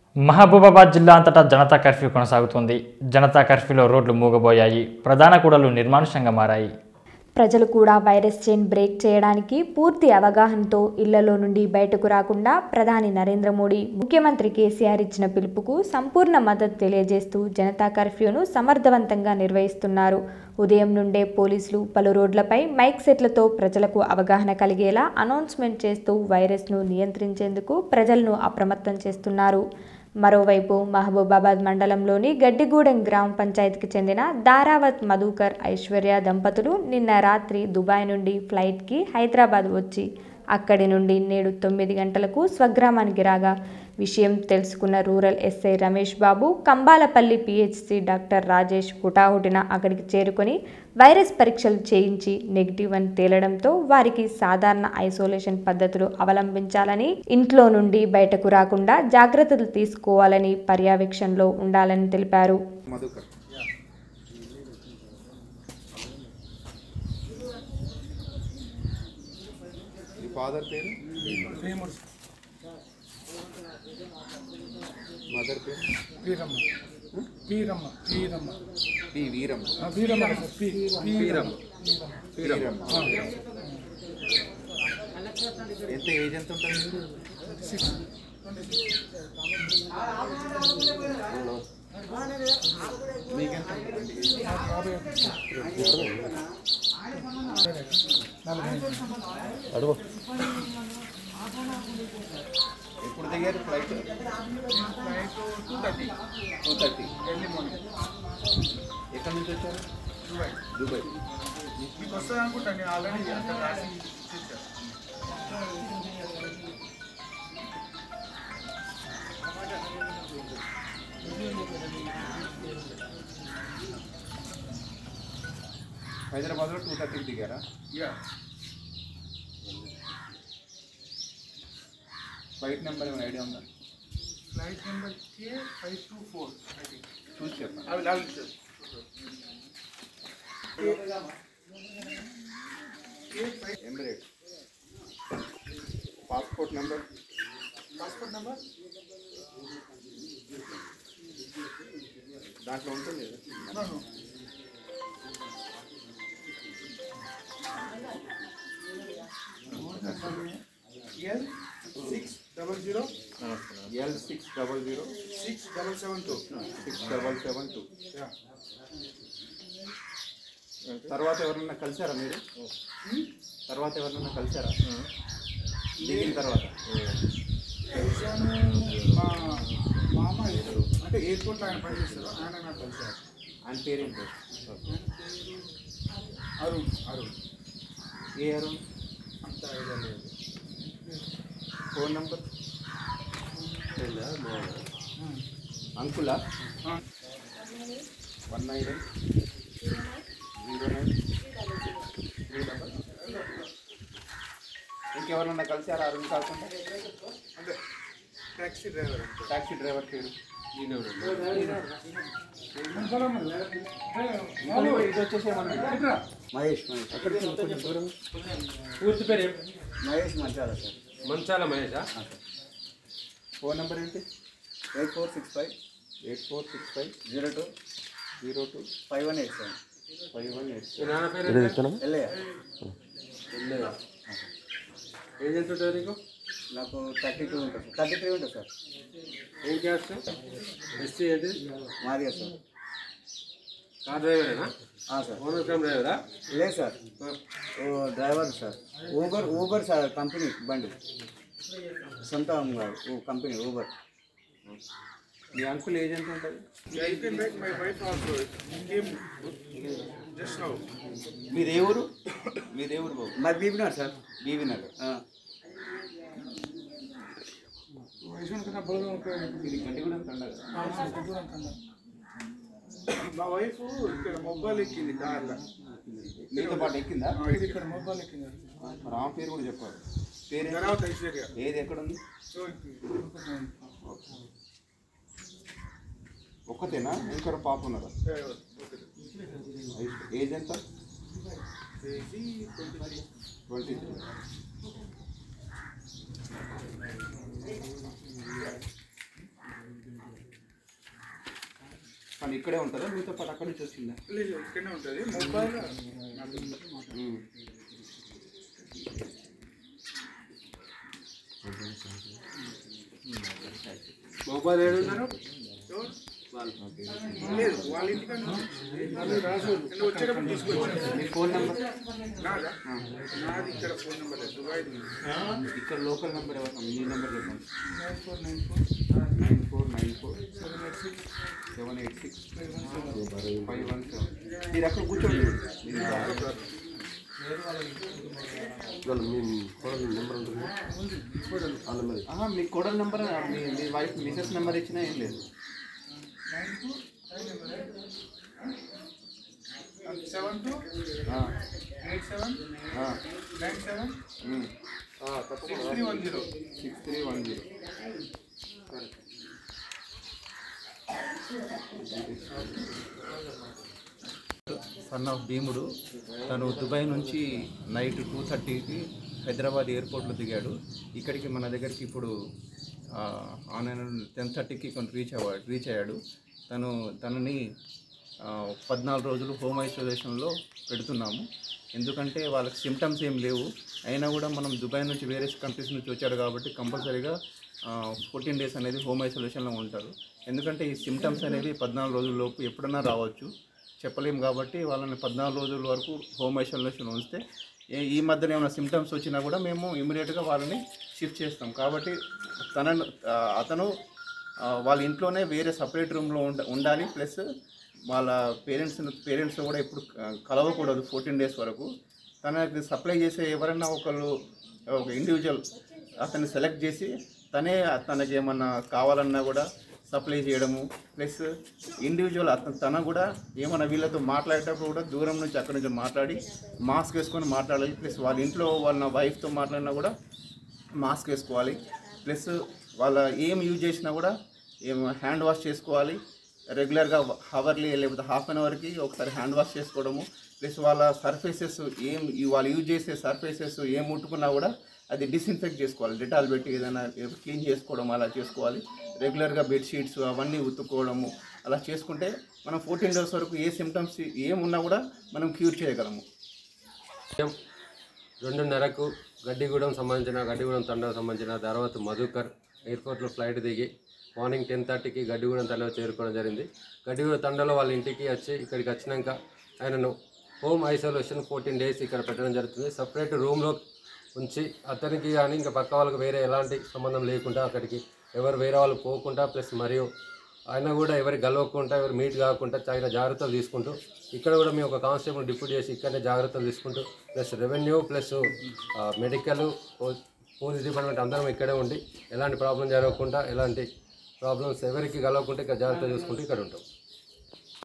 మహబూబాబాద్ జిల్లా అంతటా జనతా కర్ఫ్యూ కొనసాగుతుంది జనతా కర్ఫ్యూలో రోడ్లు మూగబోయాయి ప్రధాన కూడలు నిర్మానుష్యంగా మారాయి ప్రజలు కూడా వైరస్ చైన్ బ్రేక్ చేయడానికి పూర్తి అవగాహనతో ఇళ్లలో నుండి బయటకు రాకుండా ప్రధాని నరేంద్ర మోడీ ముఖ్యమంత్రి కేసీఆర్ ఇచ్చిన పిలుపుకు సంపూర్ణ మద్దతు తెలియజేస్తూ జనతా కర్ఫ్యూను సమర్థవంతంగా నిర్వహిస్తున్నారు ఉదయం నుండే పోలీసులు పలు రోడ్లపై మైక్ సెట్లతో ప్రజలకు అవగాహన కలిగేలా అనౌన్స్మెంట్ చేస్తూ వైరస్ను నియంత్రించేందుకు ప్రజలను అప్రమత్తం చేస్తున్నారు మరోవైపు మహబూబాబాద్ మండలంలోని గడ్డిగూడెం గ్రామ పంచాయతీకి చెందిన దారావత్ మధుకర్ ఐశ్వర్య దంపతులు నిన్న రాత్రి దుబాయ్ నుండి ఫ్లైట్కి హైదరాబాద్ వచ్చి అక్కడి నుండి నేడు తొమ్మిది గంటలకు స్వగ్రామానికి రాగా విషయం తెలుసుకున్న rural SI Ramesh Babu Kambalapalli PHC doctor Rajesh హుటాహుటిన అక్కడికి చేరుకొని వైరస్ పరీక్షలు చేయించి నెగిటివ్ అని తేలడంతో వారికి సాధారణ ఐసోలేషన్ పద్ధతులు అవలంబించాలని ఇంట్లో నుండి బయటకు రాకుండా జాగ్రత్తలు తీసుకోవాలని పర్యవేక్షణలో ఉండాలని తెలిపారు మధుకర్ మీ ఫాదర్ పేరు మదర్ పేరు వీరమ్మ వీరమ్మ వీరమ్మ పి వీరమ్మ ఆ, వీరమ్మ కదా సార్, పీ వీరమ్మ వీరమ్మ ఎంత ఏజ్ ఎంత ఉంటుంది మీకు? సిక్స్ మీకెంత ఉంటుందండి ఏజ్? యాభై నలభై ఎప్పుడు దిగారు flight flight two thirty two thirty early morning ఎక్కడి నుంచి వచ్చారు దుబాయ్ దుబాయ్ మీకు వస్తుంది అనుకుంటా నేను ఆల్రెడీ అక్కడ రాసి ఇచ్చేసాను హైదరాబాద్లో టూ థర్టీకి దిగారా యా ఫ్లైట్ నెంబర్ ఏమైనా ఐడియా ఉందా flight number K five two four I think చూసి చెప్పండి అవి Lal sir Emirate passport number passport number దాంట్లో ఉంటుంది కదా? L six double zero L six double zero six double seven two six double seven two yeah తర్వాత ఎవరన్నా కలిసారా మీరు తర్వాత ఎవరన్నా కలిసారా దిగిన తర్వాత కలిశాను మా మామ ఇద్దరు అంటే ఎయిర్పోర్ట్లో ఆయన పనిచేస్తారు ఆయన నాకు కలిశారు ఆయన పేరేంటి అరుణ్ అరుణ్ ఏ అరుణ్ అంత ఐడియా లేదు ఫోన్ నంబర్ అంకులా ఆ, one nine eight zero nine three double ఇంకెవరన్నా కలిసారా అరుణ్ కాకుండా అంటే ట్యాక్సీ డ్రైవర్ అంటే టాక్సీ డ్రైవర్ పేరు ఇది వచ్చేసేమన్నా మహేష్ మహేష్ అక్కడికి కొంచెం దూరం పూర్తి పేరు ఏం మహేష్ మంచాల సార్ మంచాల మహేషా ఫోన్ నెంబర్ ఏంటి eight four six five eight four six five zero two zero two five one eight seven five one eight మీ నాన్న పేరు ఏంటి? వెళ్ళే ఎల్లయ్య. ఏజ్ ఎంత ఉంటుంది నీకు నాకు థర్టీ టూ ఉంటుంది సార్ థర్టీ త్రీ ఉంటుంది సార్ ఏం క్యాస్ట్ ఎస్సీ ఏంటి మాదిగా సార్ కార్ డ్రైవరేనా ఆ, సార్ ఓనర్ కమ్ డ్రైవరా లేదు సార్ ఓ driver sir Uber Uber sir company బండి సొంత ఓ కంపెనీ ఊబర్ మీ అంకుల్ ఏజ్ ఎంత ఉంటుంది I can make my wife also. It came just now. మీది ఏ ఊరు మీది ఏ ఊరు బాబు మరి బీబీనార్ సార్ బీవీ నగర్ ఆ, వైష్ణవ్ కన్నా బలగం ఇది గండిగూడెం తండగా దూరం కన్నా మా వైఫ్ ఇక్కడ మొబైల్ ఎక్కింది కార్లో మీతో పాటు ఎక్కిందా ఇది ఇక్కడ మొబైల్ ఎక్కింది మరి ఆమె పేరు కూడా చెప్పారు పేరు ఏంటి? తర్వాత ఐశ్వర్య ఏది ఎక్కడుంది సో ఒక్కతేనా ఇంకొక పాప ఉన్నారా ఏజ్ ఎంత ట్వంటీ త్రీ కానీ ఇక్కడే ఉంటుందా మీతో పాటు అక్కడి నుంచి వచ్చిందా లేదు ఇక్కడనే ఉంటుంది మొబైల్ నాకు ఉమ్. మొబైల్ ఏడు ఉన్నారు ఎవరు? వాళ్ళు లేదు వాళ్ళ ఇంటికన్నా నేను వచ్చేటప్పుడు తీసుకొచ్చాను మీ ఫోన్ నెంబర్ నాదా నాది ఇక్కడ ఫోన్ నెంబర్ లేదు దుబాయ్ది ఇక్కడ లోకల్ నెంబర్ ఎవరు మీ నెంబర్ చెప్పండి nine four nine four nine four nine four seven eight six seven eight six five one seven five one seven మీరు అక్కడ కూర్చోండి మీరు రా. ఆహా, మీ కోడల్ నెంబర్ మీ మీ వైఫ్ మిసెస్ నెంబర్ ఇచ్చినా ఏం లేదు నైన్ టూ సెవెన్ టూ ఆ, ఎయిట్ సెవెన్ ఆ, nine seven um. Six three one zero six three one zero son of Bhimudu తను దుబాయ్ నుంచి నైట్ టూ థర్టీకి హైదరాబాద్ ఎయిర్పోర్ట్లో దిగాడు ఇక్కడికి మన దగ్గరికి ఇప్పుడు ఆన్లైన్ టెన్ థర్టీకి కొంచెం రీచ్ అవ్వాడు రీచ్ అయ్యాడు తను తనని ఆ, పద్నాలుగు రోజులు హోమ్ ఐసోలేషన్లో పెడుతున్నాము ఎందుకంటే వాళ్ళకి సిమ్టమ్స్ ఏం లేవు అయినా కూడా మనం దుబాయ్ నుంచి వేరే కంట్రీస్ నుంచి వచ్చాడు కాబట్టి కంపల్సరీగా ఫోర్టీన్ డేస్ అనేది హోమ్ ఐసోలేషన్లో ఉంటారు ఎందుకంటే ఈ సిమ్టమ్స్ అనేవి పద్నాలుగు రోజుల లోపు ఎప్పుడన్నా రావచ్చు చెప్పలేం కాబట్టి వాళ్ళని పద్నాలుగు రోజుల వరకు హోమ్ ఐసోలేషన్ ఉంచితే ఏ- ఈ మధ్యన ఏమైనా సిమ్టమ్స్ వచ్చినా కూడా మేము ఇమీడియట్గా వాళ్ళని షిఫ్ట్ చేస్తాం కాబట్టి తనను ఆ, అతను ఆ, వాళ్ళ ఇంట్లోనే వేరే సపరేట్ రూమ్లో ఉండ ఉండాలి ప్లస్ వాళ్ళ పేరెంట్స్ పేరెంట్స్ కూడా ఎప్పుడు ఆ, కలవకూడదు ఫోర్టీన్ డేస్ వరకు తనకి సప్లై చేసే ఎవరైనా ఒకళ్ళు ఒక ఇండివిజువల్ అతన్ని సెలెక్ట్ చేసి తనే తనకి ఏమన్నా కావాలన్నా కూడా సప్లై చేయడము ప్లస్ ఇండివిజువల్ అతను తన కూడా ఏమైనా వీళ్ళతో మాట్లాడేటప్పుడు కూడా దూరం నుంచి అక్కడి నుంచి మాట్లాడి మాస్క్ వేసుకొని మాట్లాడాలి ప్లస్ వాళ్ళ ఇంట్లో వాళ్ళ వైఫ్తో మాట్లాడినా కూడా మాస్క్ వేసుకోవాలి ప్లస్ వాళ్ళ ఏం యూజ్ చేసినా కూడా ఏం హ్యాండ్ వాష్ చేసుకోవాలి రెగ్యులర్గా హవర్లీ లేకపోతే హాఫ్ అన్ అవర్కి ఒకసారి హ్యాండ్ వాష్ చేసుకోవడము ప్లస్ వాళ్ళ సర్ఫేసెస్ ఏం ఈ వాళ్ళు యూజ్ చేసే సర్ఫేసెస్ ఏం ముట్టుకున్నా కూడా అది డిస్ఇన్ఫెక్ట్ చేసుకోవాలి డెటాల్ పెట్టి ఏదైనా క్లీన్ చేసుకోవడం అలా చేసుకోవాలి రెగ్యులర్గా బెడ్షీట్స్ అవన్నీ ఉతుక్కోవడము అలా చేసుకుంటే మనం ఫోర్టీన్ డేస్ వరకు ఏ సిమ్టమ్స్ ఏమున్నా కూడా మనం క్యూర్ చేయగలము ఉదయం రెండున్నరకు గడ్డిగూడెం సంబంధించిన గడ్డిగూడెం తండకు సంబంధించిన ధర్వత్ మధుకర్ ఎయిర్పోర్ట్లో ఫ్లైట్ దిగి మార్నింగ్ టెన్ థర్టీకి గడ్డిగూడెం తండలో చేరుకోవడం జరిగింది గడ్డిగూడెం తండలో వాళ్ళ ఇంటికి వచ్చి ఇక్కడికి వచ్చినాక ఆయనను హోమ్ ఐసోలేషన్ ఫోర్టీన్ డేస్ ఇక్కడ పెట్టడం జరుగుతుంది సపరేట్ రూమ్లో ఉంచి అతనికి కానీ ఇంకా పక్క వాళ్ళకి వేరే ఎలాంటి సంబంధం లేకుండా అక్కడికి ఎవరు వేరే వాళ్ళు పోకుండా ప్లస్ మరియు ఆయన కూడా ఎవరి గెలవకుండా ఎవరు మీట్ కాకుండా తగిన జాగ్రత్తలు తీసుకుంటూ ఇక్కడ కూడా మేము ఒక కానిస్టేబుల్ డిప్యూట్ చేసి ఇక్కడనే జాగ్రత్తలు తీసుకుంటూ plus revenue plus medical police department అందరం ఇక్కడే ఉండి ఎలాంటి ప్రాబ్లం జరగకుండా ఎలాంటి ప్రాబ్లమ్స్ ఎవరికి కలవకుండా ఇక్కడ జాగ్రత్త చూసుకుంటూ ఇక్కడ ఉంటాం